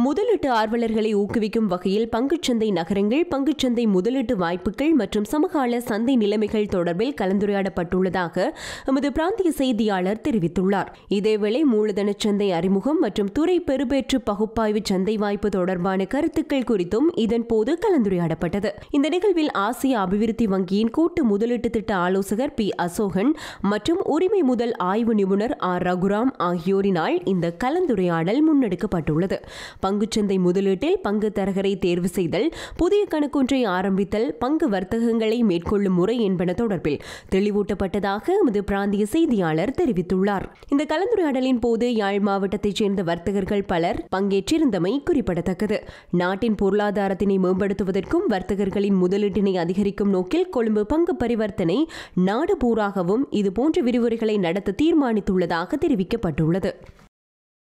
முதலீட்டு ஆர்வலர்களை ஊக்குவிக்கும் வகையில் பங்குச்சந்தை நகரங்கள் பங்குச்சந்தை முதலீட்டு வாய்ப்புகள் மற்றும் சமகால சந்தை நிலைமைகள் தொடர்பில் கலந்துரையாடப்பட்டுள்ளதாக எமது பிராந்திய செய்தியாளர் தெரிவித்துள்ளார் இதேவேளை மூலதன சந்தை அறிமுகம் மற்றும் துறை பெறுபேற்று பகுப்பாய்வு சந்தை வாய்ப்பு தொடர்பான கருத்துக்கள் குறித்தும் இதன்போது கலந்துரையாடப்பட்டது இந்த நிகழ்வில் ஆசிய அபிவிருத்தி வங்கியின் கூட்டு முதலீட்டு திட்ட ஆலோசகர் பி அசோகன் மற்றும் உரிமை முதல் ஆய்வு நிபுணர் ஆர் ரகுராம் ஆகியோரினால் இந்த கலந்துரையாடல் முன்னெடுக்கப்பட்டுள்ளது பங்குச்சந்தை முதலீட்டில் பங்கு தரகரை தேர்வு செய்தல் புதிய கணக்கொன்றை ஆரம்பித்தல் பங்கு வர்த்தகங்களை மேற்கொள்ளும் முறை என்பன தொடர்பில் தெளிவூட்டப்பட்டதாக எமது பிராந்திய செய்தியாளர் தெரிவித்துள்ளார் இந்த கலந்துரையாடலின் போது யாழ் மாவட்டத்தைச் சேர்ந்த வர்த்தகர்கள் பலர் பங்கேற்றிருந்தமை குறிப்பிடத்தக்கது நாட்டின் பொருளாதாரத்தினை மேம்படுத்துவதற்கும் வர்த்தகர்களின் முதலீட்டினை அதிகரிக்கும் நோக்கில் கொழும்பு பங்கு பரிவர்த்தனை நாடு பூராகவும் இதுபோன்ற விரிவுரைகளை நடத்த தீர்மானித்துள்ளதாக தெரிவிக்கப்பட்டுள்ளது